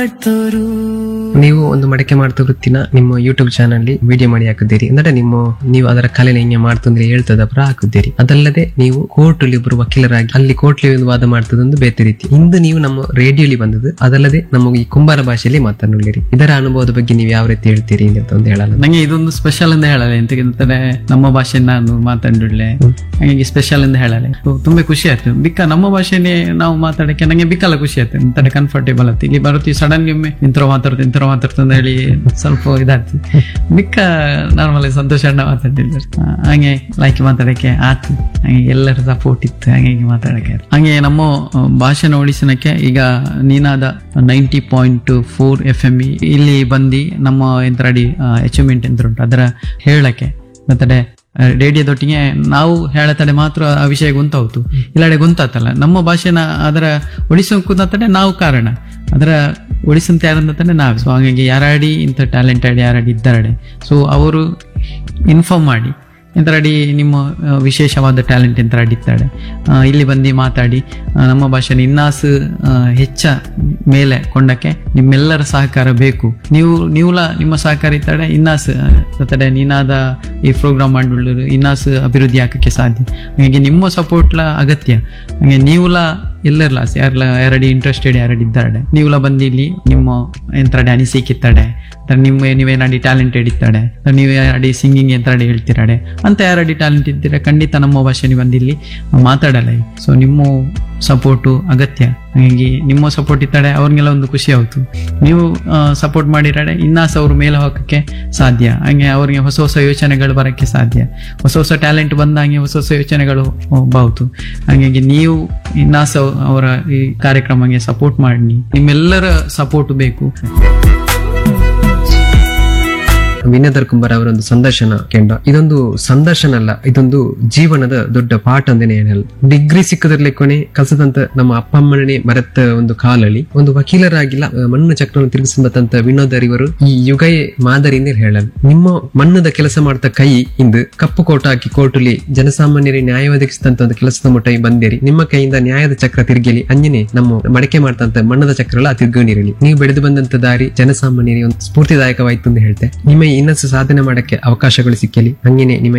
ಮಾಡ್ತೋರು ನೀವು ಒಂದು ಮಡಕೆ ಮಾಡ್ತಾ ವೃತ್ತಿನ ನಿಮ್ಮ ಯೂಟ್ಯೂಬ್ ಚಾನಲ್ ವಿಡಿಯೋ ಮಾಡಿ ಹಾಕಿದ್ದೀರಿ ಅಂದ್ರೆ ನಿಮ್ಮ ನೀವು ಅದರ ಕಲೆನ ಹಿಂಗೆ ಮಾಡ್ತಂದ್ರೆ ಹೇಳ್ತದ ಪರ ಹಾಕಿದ್ದೀರಿ ಅದಲ್ಲದೆ ನೀವು ಕೋರ್ಟ್ ಅಲ್ಲಿ ಒಬ್ಬರು ವಕೀಲರಾಗಿ ಅಲ್ಲಿ ಕೋರ್ಟ್ ಒಂದು ವಾದ ಮಾಡ್ತದೊಂದು ಬೇರೆ ರೀತಿ ಇಂದು ನೀವು ನಮ್ಮ ರೇಡಿಯೋಲಿ ಬಂದದ್ದು ಅದಲ್ಲದೆ ನಮ್ಮ ಈ ಕುಂಬಾರ ಭಾಷೆಯಲ್ಲಿ ಮಾತನಾಡಿರಿ ಇದರ ಅನುಭವದ ಬಗ್ಗೆ ನೀವು ಯಾವ ರೀತಿ ಹೇಳ್ತೀರಿ ಅಂತ ಒಂದು ಹೇಳಲ್ಲ ನಂಗೆ ಇದೊಂದು ಸ್ಪೆಷಲ್ ಅಂತ ಹೇಳಲ್ಲ ಎಂತಂದ್ರೆ ನಮ್ಮ ಭಾಷೆ ನಾನು ಮಾತಾಡಿಡ್ಲೆ ಹಾಗಾಗಿ ಸ್ಪೆಷಲ್ ಅಂತ ಹೇಳಲ್ಲ ತುಂಬಾ ಖುಷಿ ಆಯ್ತು ಬಿಕ್ಕ ನಮ್ಮ ಭಾಷೆನೇ ನಾವು ಮಾತಾಡಕ್ಕೆ ನಂಗೆ ಬಿಕ್ಕಲ್ಲ ಖುಷಿ ಆಯ್ತು ಎಂತ ಕಂಫರ್ಟೇಬಲ್ ಆಯ್ತು ಇಲ್ಲಿ ಬರುತ್ತಿ ಸಡನ್ ಒಮ್ಮೆ ಇಂತರ ಮಾತಾಡ್ತು ಇಂತರ ಮಾತಾಡ್ತು ಅಂತ ಹೇಳಿ ಸ್ವಲ್ಪ ಇದಾಯ್ತು ಬಿಕ್ಕ ನಾರ್ಮಲ್ ಸಂತೋಷ ಅಣ್ಣ ಮಾತಾಡಿದ್ರು ಆ, ಹಾಗೆ ಲೈಕ್ ಮಾತಾಡಕ್ಕೆ ಆತು ಹಾಗೆ ಎಲ್ಲರ ಸಪೋರ್ಟ್ ಇತ್ತು ಹಾಗಾಗಿ ಮಾತಾಡಕ್ಕೆ ಆಯ್ತು. ಹಾಗೆ ನಮ್ಮ ಆ, ಭಾಷೆನ ಉಳಿಸನಕ್ಕೆ ಈಗ ನೀನಾದ ninety point four F M ಇಲ್ಲಿ ಬಂದು ನಮ್ಮ ಎಂತರಡಿ ಅಚೀವ್ಮೆಂಟ್ ಎಂತ ಉಂಟು ಅದರ ಹೇಳಕ್ಕೆ ಮತ್ತೆ ರೇಡಿಯೋದೊಟ್ಟಿಗೆ ನಾವು ಹೇಳತಡೆ ಮಾತ್ರ ಆ ವಿಷಯ ಗೊತ್ತಾಯ್ತು ಇಲ್ಲಡೆ ಗೊತ್ತಾತಲ್ಲ ನಮ್ಮ ಭಾಷೆನ ಅದರ ಉಳಿಸೋಕುಂತಡೆ ನಾವು ಕಾರಣ ಅದರ ಉಳಿಸಂತ ಯಾರಂತಂದ್ರೆ ನಾವು ಸೊ ಹಾಗಾಗಿ ಯಾರಾಡಿ ಇಂಥ ಟ್ಯಾಲೆಂಟೆಡ್ ಯಾರಾಡಿ ಇದ್ದಾರಡೆ ಸೊ ಅವರು ಇನ್ಫಾರ್ಮ್ ಮಾಡಿ ಎಂತರಡಿ ನಿಮ್ಮ ಆ, ವಿಶೇಷವಾದ ಟ್ಯಾಲೆಂಟ್ ಎಂತರಡಿ ಇದ್ದಾಳೆ ಆ, ಇಲ್ಲಿ ಬಂದು ಮಾತಾಡಿ ಆ, ನಮ್ಮ ಭಾಷೆನ ಇನ್ನಾಸು ಆ, ಹೆಚ್ಚ ಮೇಲೆ ಕೊಂಡಕ್ಕೆ ನಿಮ್ಮೆಲ್ಲರ ಸಹಕಾರ ಬೇಕು ನೀವು ನೀವುಲ ನಿಮ್ಮ ಸಹಕಾರ ಇದ್ದಾಳೆ ಇನ್ನಾಸು ಸತಡೆ ನೀನಾದ ಈ ಪ್ರೋಗ್ರಾಮ್ ಮಾಡಿಬಿಡಲು ಇನ್ನಾಸು ಅಭಿವೃದ್ಧಿ ಹಾಕಕ್ಕೆ ಸಾಧ್ಯ ಹಾಗಾಗಿ ನಿಮ್ಮ ಸಪೋರ್ಟ್ಲ ಅಗತ್ಯ ಹಾಗೆ ನೀವುಲ ಎಲ್ಲರಲ್ಲ ಯಾರಲ್ಲ ಯಾರಡಿ ಇಂಟ್ರೆಸ್ಟೆಡ್ ಯಾರಡಿ ಇದ್ದಾಳೆ ನೀವುಲ ಬಂದು ಇಲ್ಲಿ ನಿಮ್ಮ ಎಂತರಡಿ ಅನಿಸಿಕೆ ಇತ್ತಾಡೆ ಅಥವಾ ನಿಮ್ಮ ನೀವೇನಾಡಿ ಟ್ಯಾಲೆಂಟೆಡ್ ಇದ್ದಾಳೆ ಅಥವಾ ನೀವು ಯಾರಡಿ ಸಿಂಗಿಂಗ್ ಎಂತರಡಿ ಹೇಳ್ತಿರಾಡೆ ಅಂತ ಯಾರಡಿ ಟ್ಯಾಲೆಂಟ್ ಇದ್ದೀರಾ ಖಂಡಿತ ನಮ್ಮ ಭಾಷೆ ನೀವು ಬಂದು ಇಲ್ಲಿ ಮಾತಾಡಲ್ಲ ಸೊ ನಿಮ್ಮ ಸಪೋರ್ಟು ಅಗತ್ಯ ಹಾಗಾಗಿ ನಿಮ್ಮ ಸಪೋರ್ಟ್ ಇದ್ದಾಳೆ ಅವ್ರಿಗೆಲ್ಲ ಒಂದು ಖುಷಿ ಆಯ್ತು ನೀವು ಸಪೋರ್ಟ್ ಮಾಡಿರಾಡೆ ಇನ್ನಾಸ ಅವ್ರ ಮೇಲೆ ಹೋಗಕ್ಕೆ ಸಾಧ್ಯ ಹಾಗೆ ಅವ್ರಿಗೆ ಹೊಸ ಹೊಸ ಯೋಚನೆಗಳು ಬರಕ್ಕೆ ಸಾಧ್ಯ ಹೊಸ ಹೊಸ ಟ್ಯಾಲೆಂಟ್ ಬಂದಂಗೆ ಹೊಸ ಹೊಸ ಯೋಚನೆಗಳು ಬಾವುತು ಹಾಗಾಗಿ ನೀವು ಇನ್ನಾಸ ಅವರ ಈ ಕಾರ್ಯಕ್ರಮಕ್ಕೆ ಸಪೋರ್ಟ್ ಮಾಡಿ ನಿಮ್ಮೆಲ್ಲರ ಸಪೋರ್ಟ್ ಬೇಕು ವಿನೋದರ್ ಕುಂಬಾರ್ ಅವರ ಒಂದು ಸಂದರ್ಶನ ಕೆಂಡ ಇದೊಂದು ಸಂದರ್ಶನ ಅಲ್ಲ ಇದೊಂದು ಜೀವನದ ದೊಡ್ಡ ಪಾಠ ಅಂದೇನೆ ಹೇಳಲ್ಲ ಡಿಗ್ರಿ ಸಿಕ್ಕದ್ರಲ್ಲಿ ಕೊನೆ ಕಸದಂತ ನಮ್ಮ ಅಪ್ಪ ಅಮ್ಮನೇ ಮರೆತ ಒಂದು ಕಾಲಲ್ಲಿ ಒಂದು ವಕೀಲರಾಗಿಲ್ಲ ಆ, ಮಣ್ಣು ಚಕ್ರವನ್ನು ತಿರುಗಿಸಂಬತ್ತಂತ ವಿನೋದರ್ ಇವರು ಈ ಯುಗಯೇ ಮಾದರಿನೇ ಹೇಳಲ್ಲ ನಿಮ್ಮ ಮಣ್ಣದ ಕೆಲಸ ಮಾಡ್ತಾ ಕೈ ಇಂದು ಕಪ್ಪು ಕೋಟ ಹಾಕಿ ಕೋರ್ಟಲ್ಲಿ ಜನಸಾಮಾನ್ಯರಿಗೆ ನ್ಯಾಯ ಒದಗಿಸಿದಂತ ಒಂದು ಕೆಲಸದ ಮುಟ್ಟ ಬಂದಿರಿ ನಿಮ್ಮ ಕೈಯಿಂದ ನ್ಯಾಯದ ಚಕ್ರ ತಿರುಗಲಿ ಅಂಜನೆ ನಮ್ಮ ಮಡಕೆ ಮಾಡ್ತಂತ ಮಣ್ಣದ ಚಕ್ರಗಳ ತಿರುಗಣಿರಲಿ ನೀವು ಬೆಳೆದು ಬಂದಂತ ದಾರಿ ಜನಸಾಮಾನ್ಯರಿಗೆ ಒಂದು ಸ್ಫೂರ್ತಿದಾಯಕವಾಯ್ತು ಅಂತ ಹೇಳ್ತೆ ನಿಮ್ಮ ಇನ್ನಷ್ಟು ಸಾಧನೆ ಮಾಡಕ್ಕೆ ಅವಕಾಶಗಳು ಸಿಕ್ಕಲಿ ಹಂಗೇನೆ ನಿಮ್ಮ